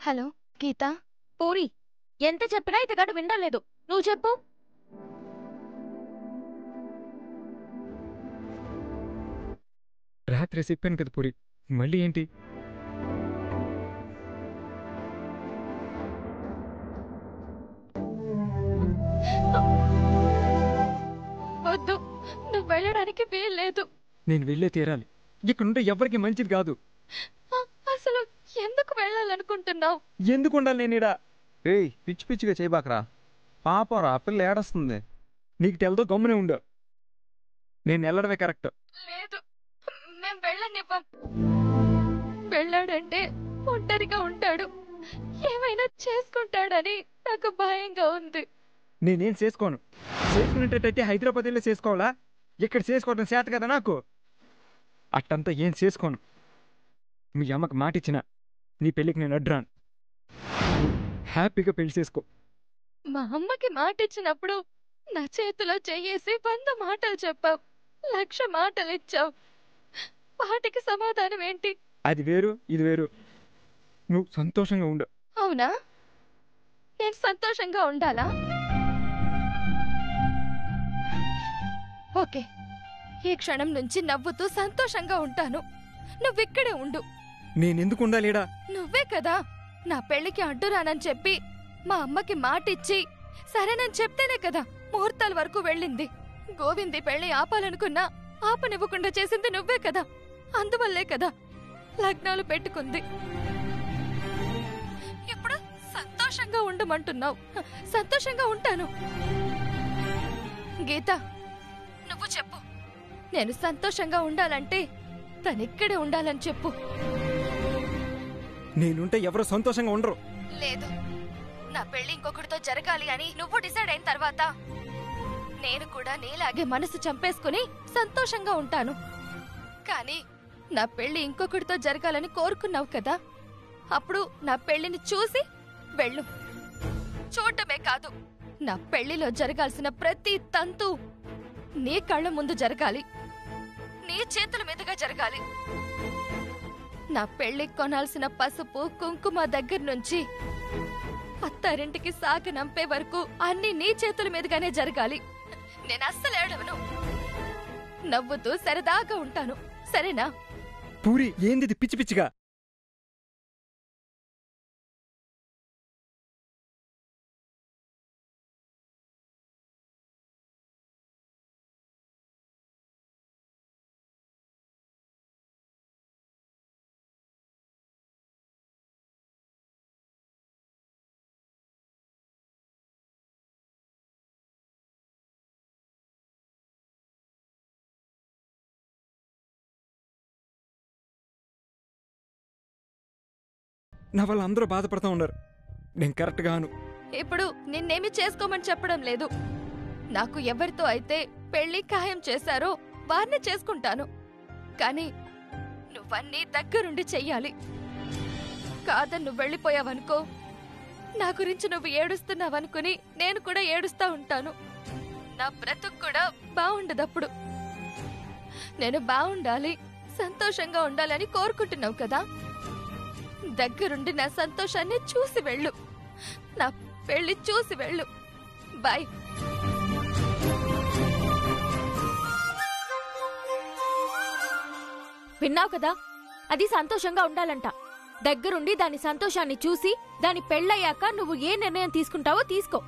Hello గీత పూరి ఎంత చెప్పినా ఇతగాడు వినలేదు నువ్వు చెప్పు రాత్రి చెప్పాను కదా పూరి మళ్ళీ ఏంటి వద్దు నువ్వు వెళ్ళడానికి వీల్లేదు నేను వెళ్ళే తీరాలి ఇక్కడుంటే ఎవరికి మంచిది కాదు అ- అసలు ఎందుకు వెళ్ళాలనుకుంటున్నావు ఎందుకు ఉండాలి నేను ఈడ ఏయ్ పిచ్చి పిచ్చిగా చేయబాకరా పాపం రా పిల్ల ఏడస్తుంది నీకు తెలతో గమ్మునే ఉండు నేను వెళ్ళడమే కరెక్ట్ లేదు మేం వెళ్ళనివ్వం వెళ్ళాడంటే ఒంటరిగా ఉంటాడు ఏమైనా చేసుకుంటాడని నాకు భయంగా ఉంది నేనేం చేసుకోను చేసుకునేటట్టయితే హైదరాబాద్ వెళ్ళి చేసుకోవాలా ఇక్కడ చేసుకోవడం చేత కదా నాకు అట్టంతా ఏం చేసుకోను మీ అమ్మకి మాట ఇచ్చిన నీ పెళ్ళికి నేను అడ్రాను హ్యాపీగా పెళ్లి చేసుకో మా అమ్మకి మాట ఇచ్చినప్పుడు నా చేతిలో చెయ్యేసి వంద మాటలు చెప్పావు లక్ష మాటలు ఇచ్చావు వాటికి సమాధానం ఏంటి అది వేరు ఇది వేరు నువ్వు సంతోషంగా ఉండు అవునా నేను సంతోషంగా ఉండాలా ఓకే ఈ క్షణం నుంచి నవ్వుతూ సంతోషంగా ఉంటాను నువ్విక్కడే ఉండు నేనెందుకు ఉండాలిడా నువ్వే కదా నా పెళ్లికి అడ్డురానని చెప్పి మా అమ్మకి మాటిచ్చి సరేనని చెప్తేనే కదా ముహూర్తాల వరకు వెళ్ళింది గోవింది పెళ్లి ఆపాలనుకున్నా ఆపనివ్వకుండా చేసింది నువ్వే కదా అందువల్లే కదా లగ్నాలు పెట్టుకుంది ఇప్పుడు సంతోషంగా ఉండమంటున్నావు హ, సంతోషంగా ఉంటాను గీత నువ్వు చెప్పు నేను సంతోషంగా ఉండాలంటే తనిక్కడే ఉండాలని చెప్పు నేనుంటే ఎవరు సంతోషంగా ఉండరు లేదు నా పెళ్లి ఇంకొకటితో జరగాలి అని నువ్వు డిసైడ్ అయిన తర్వాత నేను కూడా నీలాగే మనసు చంపేసుకుని సంతోషంగా ఉంటాను కానీ నా పెళ్లి ఇంకొకటితో జరగాలని కోరుకున్నావు కదా అప్పుడు నా పెళ్లిని చూసి వెళ్ళు చూడటమే కాదు నా పెళ్లిలో జరగాల్సిన ప్రతి తంతు నీ కళ్ళ ముందు జరగాలి నీ చేతుల మీదుగా జరగాలి నా పెళ్లికి కొనాల్సిన పసుపు కుంకుమ దగ్గర నుంచి అత్తారింటికి సాగనంపే వరకు అన్ని నీ చేతుల మీదుగానే జరగాలి నేను అస్సలు ఏడవను నవ్వుతూ సరదాగా ఉంటాను సరేనా పూరి ఏంది ఇది పిచ్చి పిచ్చిగా నా వాళ్ళు అందరూ బాధపడతా ఉన్నారు నేను కరెక్ట్ గాను ఇప్పుడు నిన్నేమి చేసుకోమని చెప్పడం లేదు నాకు ఎవరితో అయితే పెళ్లి ఖాయం చేశారో వారిని చేసుకుంటాను కానీ నువ్వన్నీ దగ్గరుండి చెయ్యాలి కాదని నువ్వు వెళ్ళిపోయావనుకో నా గురించి నువ్వు ఏడుస్తున్నావనుకుని నేను కూడా ఏడుస్తా ఉంటాను నా బ్రతుకు కూడా బాగుండదప్పుడు నేను బాగుండాలి సంతోషంగా ఉండాలని కోరుకుంటున్నావు కదా దగ్గరుండి నా సంతోషాన్ని చూసి వెళ్ళు నా పెళ్లి చూసి వెళ్ళు బాయ్ విన్నావు కదా అది సంతోషంగా ఉండాలంట దగ్గరుండి దాని సంతోషాన్ని చూసి దాని పెళ్ళయ్యాక నువ్వు ఏ నిర్ణయం తీసుకుంటావో తీసుకో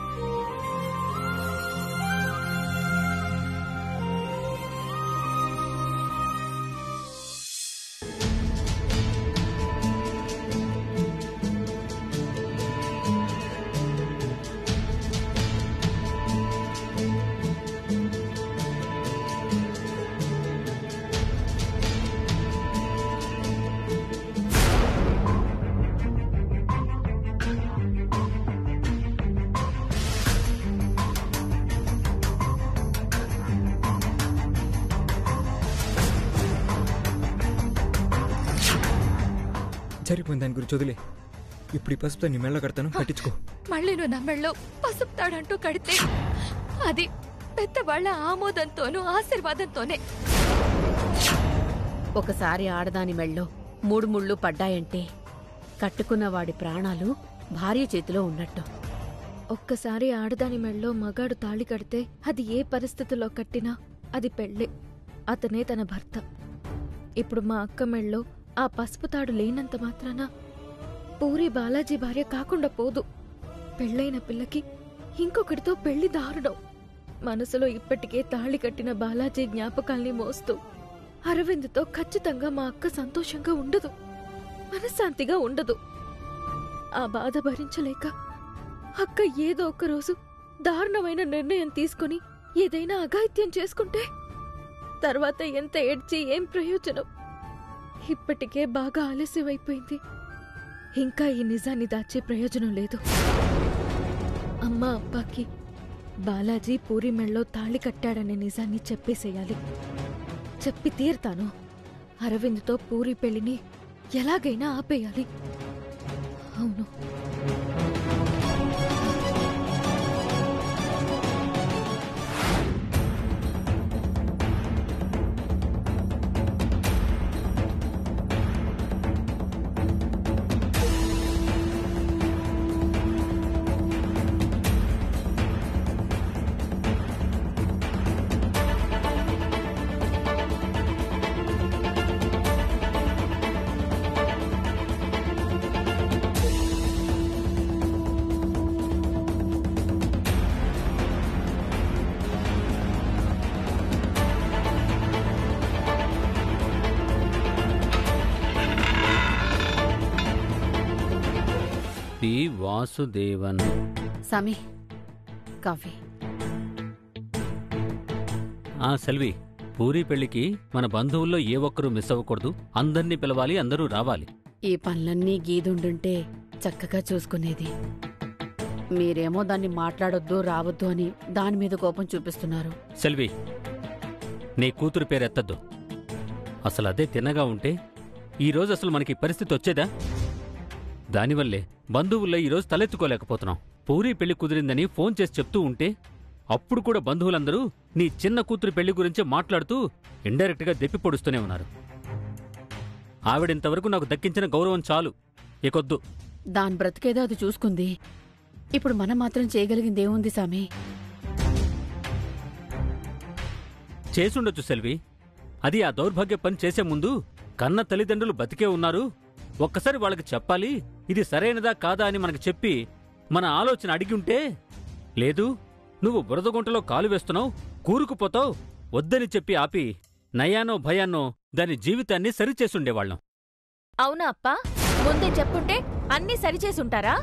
జరిగిపోయింది దాని గురించి వదిలే ఇప్పుడు ఈ పసుపుతో నీ మెళ్ళ కడతాను పట్టించుకో మళ్ళీ నువ్వు నా మెళ్ళో పసుపు తాడంటూ కడితే అది పెద్దవాళ్ల ఆమోదంతోనూ ఆశీర్వాదంతోనే ఒకసారి ఆడదాని మెళ్ళో మూడు ముళ్ళు పడ్డాయంటే కట్టుకున్న వాడి ప్రాణాలు భార్య చేతిలో ఉన్నట్టు ఒక్కసారి ఆడదాని మెళ్ళో మగాడు తాళి కడితే అది ఏ పరిస్థితిలో కట్టినా అది పెళ్ళే అతనే తన భర్త ఇప్పుడు మా అక్క మెళ్ళో ఆ పసుపు తాడు లేనంత మాత్రాన పూరి బాలాజీ భార్య కాకుండా పోదు పెళ్ళైన పిల్లకి ఇంకొకటితో పెళ్లి దారుణం మనసులో ఇప్పటికే తాళి కట్టిన బాలాజీ జ్ఞాపకాల్ని మోస్తూ అరవింద్తో ఖచ్చితంగా మా అక్క సంతోషంగా ఉండదు మనశ్శాంతిగా ఉండదు ఆ బాధ భరించలేక అక్క ఏదో ఒక రోజు దారుణమైన నిర్ణయం తీసుకుని ఏదైనా అఘాయిత్యం చేసుకుంటే తర్వాత ఎంత ఏడ్చి ఏం ప్రయోజనం ఇప్పటికే బాగా ఆలస్యమైపోయింది ఇంకా ఈ నిజాన్ని దాచే ప్రయోజనం లేదు అమ్మా అబ్బాకి బాలాజీ పూరి మెళ్ళో తాళి కట్టాడనే నిజాన్ని చెప్పేసేయాలి చెప్పి తీరుతాను అరవింద్తో పూరి పెళ్లిని ఎలాగైనా ఆపేయాలి అవును పి వాసుదేవన్ సామి కాఫీ ఆ సెల్వి పూరి పెళ్లికి మన బంధువుల్లో ఏ ఒక్కరూ మిస్ అవ్వకూడదు అందర్నీ పిలవాలి అందరూ రావాలి ఈ పనులన్నీ గీదుండుంటే చక్కగా చూసుకునేది మీరేమో దాన్ని మాట్లాడొద్దు రావద్దు అని దాని మీద కోపం చూపిస్తున్నారు సెల్వి నీ కూతురు పేరు ఎత్తద్దు అసలు అదే తిన్నగా ఉంటే ఈరోజు అసలు మనకి ఈ పరిస్థితి వచ్చేదా దానివల్లే బంధువుల్లో ఈరోజు తలెత్తుకోలేకపోతున్నాం పూరి పెళ్లి కుదిరిందని ఫోన్ చేసి చెప్తూ ఉంటే అప్పుడు కూడా బంధువులందరూ నీ చిన్న కూతురు పెళ్లి గురించే మాట్లాడుతూ ఇండైరెక్ట్గా దెప్పి పొడుస్తూనే ఉన్నారు ఆవిడింతవరకు నాకు దక్కించిన గౌరవం చాలు ఇకొద్దు దాని బ్రతికేదో అది చూసుకుంది ఇప్పుడు మనం మాత్రం చేయగలిగింది ఏముంది సామి చేసుండొచ్చు సెల్వి అది ఆ దౌర్భాగ్య పని చేసే ముందు కన్న తల్లిదండ్రులు బతికే ఉన్నారు ఒక్కసారి వాళ్ళకి చెప్పాలి ఇది సరైనదా కాదా అని మనకు చెప్పి మన ఆలోచన అడిగి ఉంటే లేదు నువ్వు బురదగుంటలో కాలు వేస్తున్నావు కూరుకుపోతావు వద్దని చెప్పి ఆపి నయానో భయాన్నో దాని జీవితాన్ని సరిచేసుండేవాళ్ళం అవునా అప్పా ముందే చెప్పుంటే అన్నీ సరిచేసుంటారా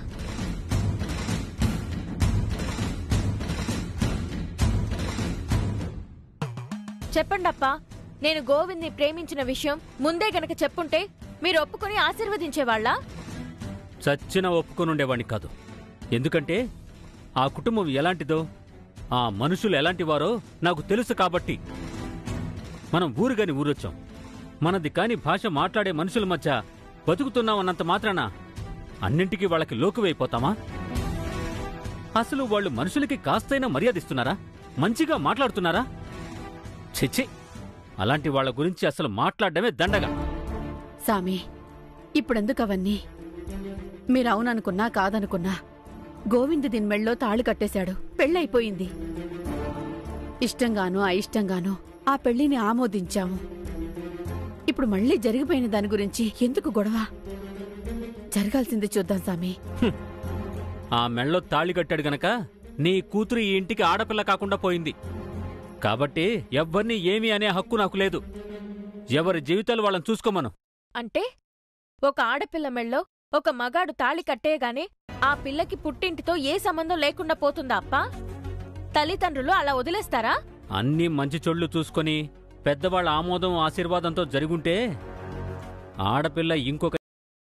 చెప్పండప్పా నేను గోవింద్ని ప్రేమించిన విషయం ముందే గనక చెప్పుంటే మీరు ఒప్పుకొని ఆశీర్వదించేవాళ్ళా చచ్చిన ఒప్పుకొనుండేవాణ్ణి కాదు ఎందుకంటే ఆ కుటుంబం ఎలాంటిదో ఆ మనుషులు ఎలాంటివారో నాకు తెలుసు కాబట్టి మనం ఊరుగాని ఊరొచ్చాం మనది కాని భాష మాట్లాడే మనుషుల మధ్య బతుకుతున్నామన్నంత మాత్రాన అన్నింటికీ వాళ్ళకి లోకువైపోతామా అసలు వాళ్ళు మనుషులకి కాస్తైనా మర్యాదిస్తున్నారా మంచిగా మాట్లాడుతున్నారా చిచ్చి అలాంటి వాళ్ళ గురించి అసలు మాట్లాడడమే దండగా సామి ఇప్పుడెందుకు అవన్నీ మీరు అవుననుకున్నా కాదనుకున్నా గోవింద్ దీని మెళ్ళో తాళి కట్టేశాడు పెళ్ళైపోయింది ఇష్టంగానో అయిష్టంగానో ఆ పెళ్లిని ఆమోదించాము ఇప్పుడు మళ్ళీ జరిగిపోయిన దాని గురించి ఎందుకు గొడవ జరగాల్సింది చూద్దాం సామి ఆ మెళ్ళో తాళి కట్టాడు గనక నీ కూతురు ఈ ఇంటికి ఆడపిల్ల కాకుండా పోయింది కాబట్టి ఎవ్వరినీ ఏమీ అనే హక్కు నాకు లేదు ఎవరి జీవితాలు వాళ్ళని చూసుకోమను అంటే ఒక ఆడపిల్ల మెళ్ళో ఒక మగాడు తాళి కట్టేయగానే ఆ పిల్లకి పుట్టింటితో ఏ సంబంధం లేకుండా పోతుందా అప్పా తల్లిదండ్రులు అలా వదిలేస్తారా అన్నీ మంచి చోళ్ళు చూసుకొని పెద్దవాళ్ళ ఆమోదం ఆశీర్వాదంతో జరుగుంటే ఆడపిల్ల ఇంకొక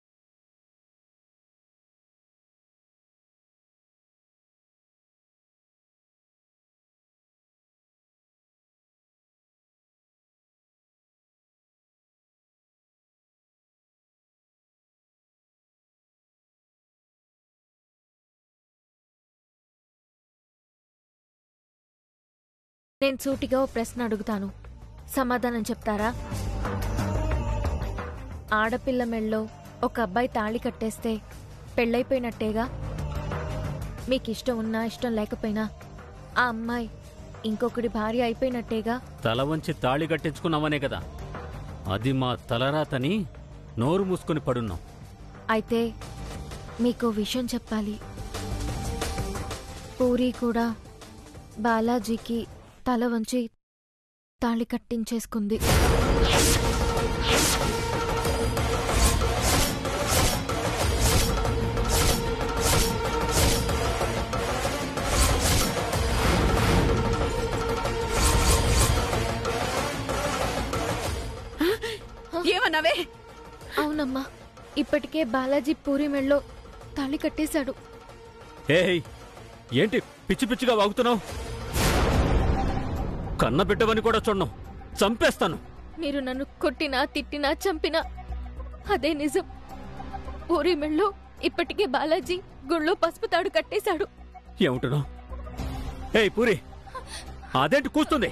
నేను సూటిగా ఓ ప్రశ్న అడుగుతాను సమాధానం చెప్తారా ఆడపిల్ల మెళ్ళో ఒక అబ్బాయి తాళి కట్టేస్తే పెళ్ళైపోయినట్టేగా మీకు ఇష్టం ఉన్నా ఇష్టం లేకపోయినా ఆ అమ్మాయి ఇంకొకటి భార్య అయిపోయినట్టేగా తల వంచి తాళి కట్టించుకున్నామనే కదా అది మా తలరాతని నోరు మూసుకుని పడున్నాం అయితే మీకు విషయం చెప్పాలి పూరి కూడా బాలాజీకి తల వంచి తాళి కట్టించేసుకుంది ఏమన్నావే అవునమ్మా ఇప్పటికే బాలాజీ పూరి మెళ్ళో తాళి కట్టేశాడు ఏయ్ ఏంటి పిచ్చి పిచ్చిగా వాగుతున్నావు కన్న బిడ్డవని కూడా చూడను చంపేస్తాను మీరు నన్ను కొట్టినా తిట్టినా చంపినా అదే నిజం పూరి మెళ్ళో ఇప్పటికే బాలాజీ గుళ్ళో పసుపు తాడు కట్టేశాడు ఏముంటున్నావు ఏయ్ పూరి అదేంటి కూస్తుంది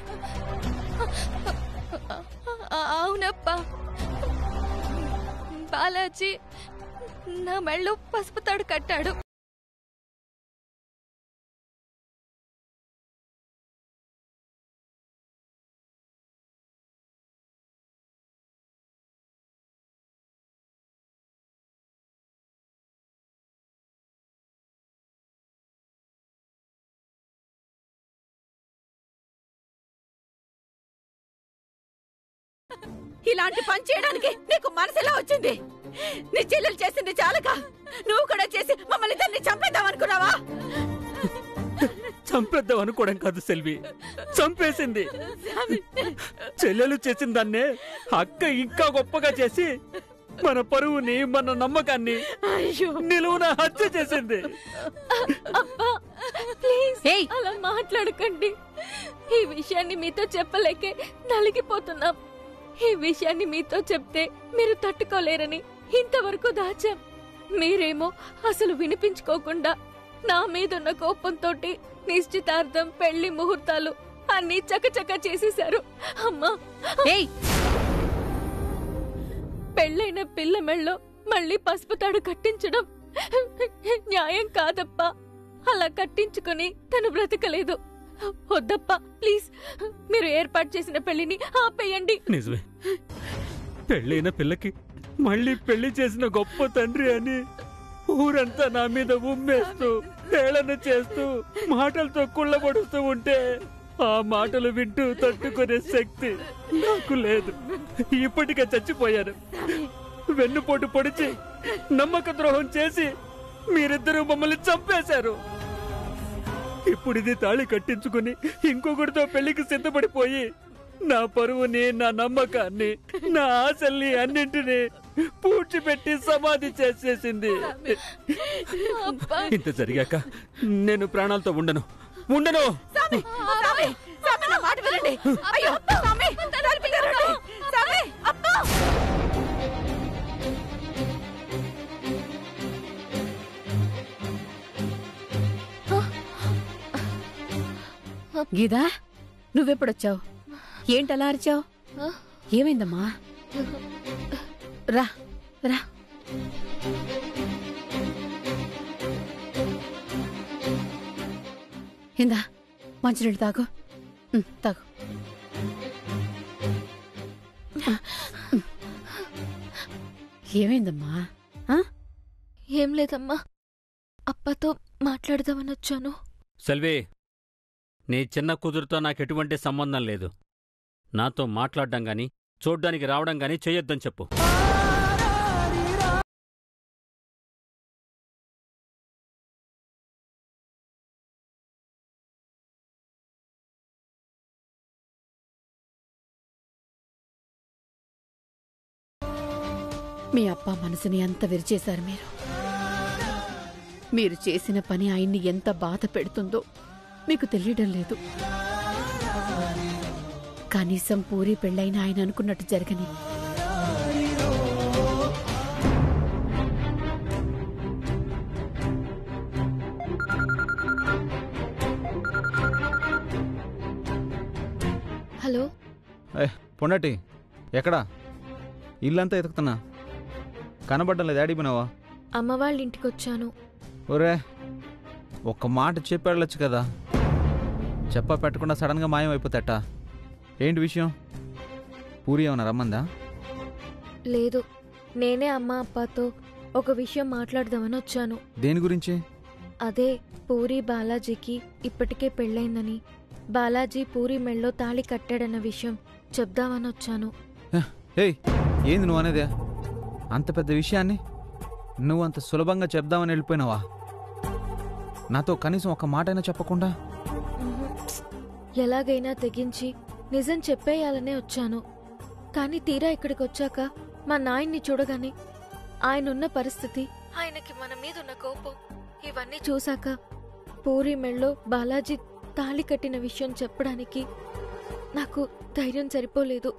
ఆ- అవునప్పా బాలాజీ నా మెళ్ళు పసుపు తాడు కట్టాడు ఇలాంటి పని చేయడానికి నీకు మనసు ఎలా వచ్చింది నీ చెల్లెలు చేసింది చాలక నువ్వు కూడా చేసి మమ్మల్ని ఇద్దరిని చంపేద్దాం అనుకున్నావా చంపేద్దాం అనుకోవడం కాదు సెల్వి చంపేసింది చెల్లెలు చేసిన దాన్నే అక్క ఇంకా గొప్పగా చేసి మన పరువుని మన నమ్మకాన్ని అయ్యో నిలువున హత్య చేసింది అబ్బా ప్లీజ్ ఏయ్! అలా మాట్లాడకండి ఈ విషయాన్ని మీతో చెప్పలేకే నలిగిపోతున్నాం ఈ విషయాన్ని మీతో చెప్తే మీరు తట్టుకోలేరని ఇంతవరకు దాచాం మీరేమో అసలు వినిపించుకోకుండా నా మీదున్న కోపంతో నిశ్చితార్థం పెళ్లి ముహూర్తాలు అన్నీ చకచక చేసేశారు అమ్మా ఏయ్ పెళ్ళైన పిల్ల మెళ్ళో మళ్ళీ పసుపు తాడు కట్టించడం న్యాయం కాదప్పా అలా కట్టించుకొని తను బ్రతకలేదు వద్దప్పా ప్లీజ్ మీరు ఏర్పాటు చేసిన పెళ్లిని ఆపేయండి నిజమే పెళ్ళైన పిల్లకి మళ్ళీ పెళ్లి చేసిన గొప్ప తండ్రి అని ఊరంతా నా మీద ఉమ్మేస్తూ హేళన చేస్తూ మాటలతో కుళ్ళబడుతూ ఉంటే ఆ మాటలు వింటూ తట్టుకునే శక్తి నాకు లేదు ఇప్పటికే చచ్చిపోయాను వెన్నుపోటు పొడిచి నమ్మక ద్రోహం చేసి మీరిద్దరూ మమ్మల్ని చంపేశారు ఇప్పుడు ఇది తాళి కట్టించుకుని ఇంకొకరితో పెళ్లికి సిద్ధపడిపోయి నా పరువుని నా నమ్మకాన్ని నా ఆశల్ని అన్నింటినీ పూడ్చిపెట్టి సమాధి చేసేసింది అబ్బా ఇంత జరిగాక నేను ప్రాణాలతో ఉండను ఉండను స్వామి స్వామి స్వామి నా మాట వినండి అయ్యో స్వామి తలుపు తెరవండి. స్వామి అబ్బా గీదా నువ్వెప్పుడొచ్చావు ఏంటలా అరిచావు ఏమైందమ్మా రా రా ఇందా మంచినీళ్ళు తాగు ఉమ్, తాగు ఏమైందమ్మా ఆ? ఏం లేదమ్మా అప్పతో మాట్లాడదామని వచ్చాను సెల్వి నీ చిన్న కూతురుతో నాకు ఎటువంటి సంబంధం లేదు నాతో మాట్లాడడం గాని చూడ్డానికి రావడం గాని చెయ్యొద్దని చెప్పు మీ అప్ప మనసుని ఎంత విరిచేశారు మీరు మీరు చేసిన పని ఆయన్ని ఎంత బాధ పెడుతుందో మీకు తెలియడం లేదు కనీసం పూరి పెళ్ళైన ఆయన అనుకున్నట్టు జరగని హలో ఏ పొన్నటి ఎక్కడా ఇల్లంతా ఎతుకుతున్నా కనబడ్డం లేదు అడిగినావా అమ్మ వాళ్ళ ఇంటికొచ్చాను ఒరే ఒక్క మాట చెప్పి వెళ్ళొచ్చు కదా చెప్ప పెట్టకుండా సడన్గా మాయం అయిపోతాట ఏంటి విషయం పూరి ఏమన్నా రమ్మందా లేదు నేనే అమ్మ అప్పతో ఒక విషయం మాట్లాడదామని వచ్చాను దేని గురించి అదే పూరి బాలాజీకి ఇప్పటికే పెళ్ళైందని బాలాజీ పూరి మెళ్ళో తాళి కట్టాడన్న విషయం చెప్దామని వచ్చాను ఏయ్ ఏంది నువ్వు అనేదే అంత పెద్ద విషయాన్ని నువ్వు అంత సులభంగా చెప్దామని వెళ్ళిపోయినావా నాతో కనీసం ఒక మాటైనా చెప్పకుండా ఉహు. ఎలాగైనా తెగించి నిజం చెప్పేయాలనే వచ్చాను కానీ తీరా ఇక్కడికి వచ్చాక మా నాయన్ని చూడగానే ఆయనున్న పరిస్థితి ఆయనకి మన మీద ఉన్న కోపం ఇవన్నీ చూశాక పూరి మెళ్ళో బాలాజీ తాళి కట్టిన విషయం చెప్పడానికి నాకు ధైర్యం సరిపోలేదు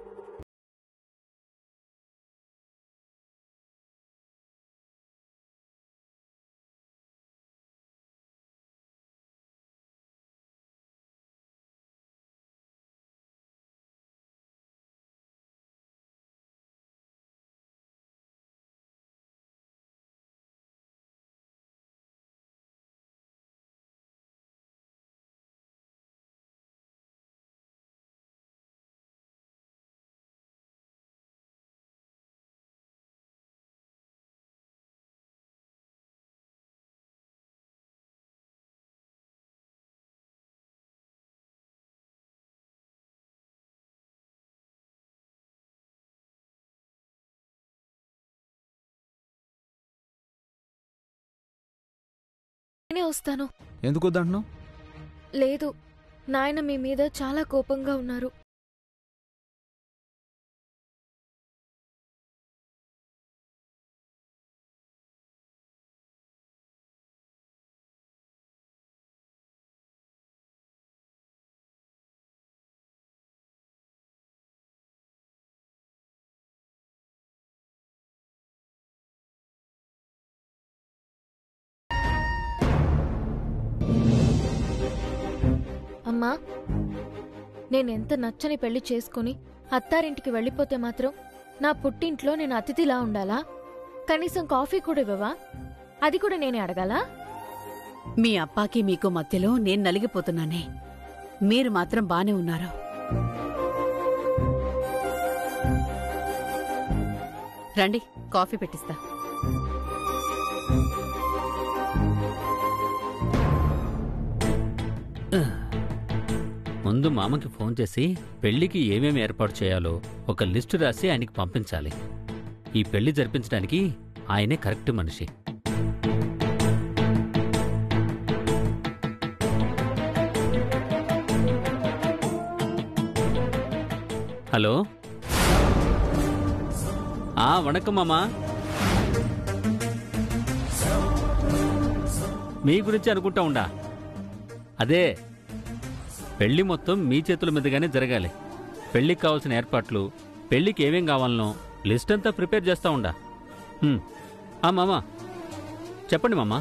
నేనే వస్తాను ఎందుకు వద్దంటున్నావు లేదు నాయన మీ మీద చాలా కోపంగా ఉన్నారు అమ్మా నేనెంత నచ్చని పెళ్లి చేసుకుని అత్తారింటికి వెళ్ళిపోతే మాత్రం నా పుట్టింట్లో నేను అతిథిలా ఉండాలా కనీసం కాఫీ కూడా ఇవ్వవా అది కూడా నేనే అడగాలా మీ అప్పాకి మీకు మధ్యలో నేను నలిగిపోతున్నానే మీరు మాత్రం బానే ఉన్నారు రండి కాఫీ పెట్టిస్తా ముందు మామకి ఫోన్ చేసి పెళ్లికి ఏమేమి ఏర్పాటు చేయాలో ఒక లిస్టు రాసి ఆయనకి పంపించాలి ఈ పెళ్లి జరిపించడానికి ఆయనే కరెక్ట్ మనిషి హలో ఆ వణకం మామా మీ గురించి అనుకుంటా ఉండా అదే పెళ్లి మొత్తం మీ చేతుల మీదుగానే జరగాలి పెళ్లికి కావాల్సిన ఏర్పాట్లు పెళ్లికి ఏమేం కావాలనో లిస్ట్ అంతా ప్రిపేర్ చేస్తా ఉండా హ్మ్. ఆ మామా చెప్పండి మామా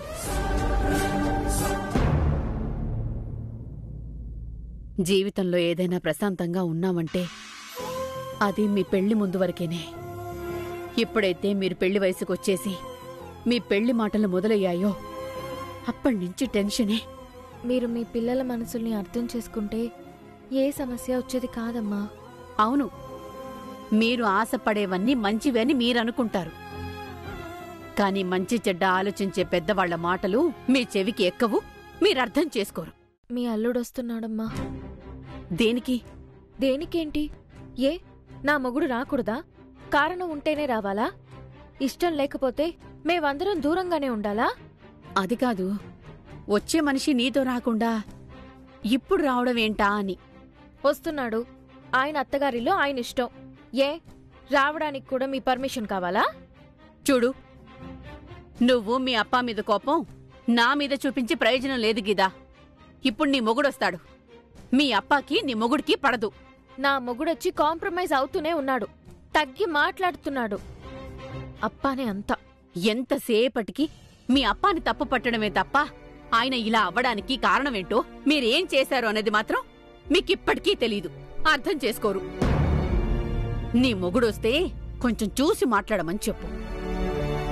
జీవితంలో ఏదైనా ప్రశాంతంగా ఉన్నామంటే అది మీ పెళ్లి ముందు వరకేనే ఎప్పుడైతే మీరు పెళ్లి వయసుకు వచ్చేసి మీ పెళ్లి మాటలు మొదలయ్యాయో అప్పటినుంచి టెన్షనే మీరు మీ పిల్లల మనసుల్ని అర్థం చేసుకుంటే ఏ సమస్య వచ్చేది కాదమ్మా అవును మీరు ఆశపడేవన్నీ మంచివే అని మీరనుకుంటారు కానీ మంచి చెడ్డ ఆలోచించే పెద్దవాళ్ల మాటలు మీ చెవికి ఎక్కవు మీరర్థం చేసుకోరు మీ అల్లుడొస్తున్నాడమ్మా దేనికి దేనికేంటి ఏ నా మొగుడు రాకూడదా కారణం ఉంటేనే రావాలా ఇష్టం లేకపోతే మేమందరం దూరంగానే ఉండాలా అది కాదు వచ్చే మనిషి నీతో రాకుండా ఇప్పుడు రావడం ఏంటా అని వస్తున్నాడు ఆయన అత్తగారిలో ఆయన ఇష్టం ఏ రావడానికి కూడా మీ పర్మిషన్ కావాలా చూడు నువ్వు మీ అప్పా మీద కోపం నా మీద చూపించి ప్రయోజనం లేదు గీదా ఇప్పుడు నీ మొగుడొస్తాడు మీ అప్పాకి నీ మొగుడికి పడదు నా మొగుడొచ్చి కాంప్రమైజ్ అవుతూనే ఉన్నాడు తగ్గి మాట్లాడుతున్నాడు అప్పానే అంతా ఎంతసేపటికి మీ అప్పాని తప్పు పట్టడమే తప్ప ఆయన ఇలా అవ్వడానికి కారణమేంటో మీరేం చేశారు అనేది మాత్రం మీకిప్పటికీ తెలీదు అర్థం చేసుకోరు నీ మొగుడొస్తే కొంచెం చూసి మాట్లాడమని చెప్పు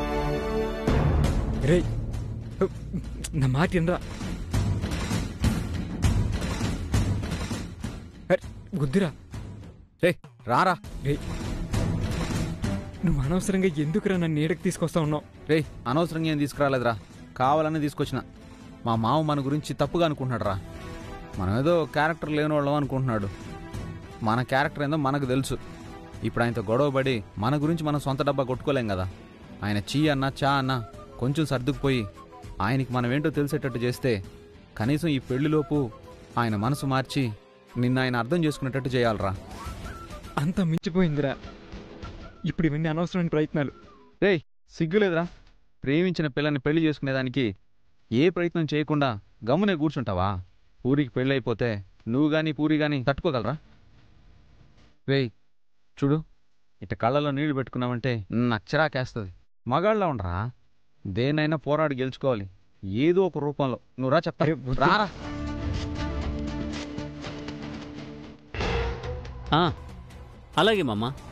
రే నా మాట వినరా అరే, వద్దురా రే రారా రే నువ్వు అనవసరంగా ఎందుకురా నన్ను నీడకి తీసుకొస్తా ఉన్నావు రే అనవసరంగా ఏం తీసుకురాలేదురా కావాలని తీసుకొచ్చిన మా మామ మన గురించి తప్పుగా అనుకుంటున్నాడు రా మనం ఏదో క్యారెక్టర్ లేని వాళ్ళం అనుకుంటున్నాడు మన క్యారెక్టర్ ఏందో మనకు తెలుసు ఇప్పుడు ఆయనతో గొడవపడి మన గురించి మనం సొంత డబ్బా కొట్టుకోలేం కదా ఆయన చీ అన్నా చా అన్నా కొంచెం సర్దుకుపోయి ఆయనకి మనం ఏంటో తెలిసేటట్టు చేస్తే కనీసం ఈ పెళ్లిలోపు ఆయన మనసు మార్చి నిన్న ఆయన అర్థం చేసుకునేటట్టు చేయాలరా అంత మించిపోయిందిరా ఇప్పుడు ఇవన్నీ అనవసరమైన ప్రయత్నాలు రేయ్ సిగ్గులేదురా ప్రేమించిన పిల్లని పెళ్లి చేసుకునేదానికి ఏ ప్రయత్నం చేయకుండా గమ్మునే కూర్చుంటావా పూరికి పెళ్ళైపోతే నువ్వు గాని పూరి గాని తట్టుకోగలరా రేయ్ చూడు ఇట కళ్ళలో నీళ్లు పెట్టుకున్నావంటే నాకు చిరాకేస్తుంది మగాళ్ళ ఉండరా దేనైనా పోరాడి గెలుచుకోవాలి ఏదో ఒక రూపంలో నువ్వు రా చెప్తా అరే, వద్దు. రారా ఆ, అలాగే మామ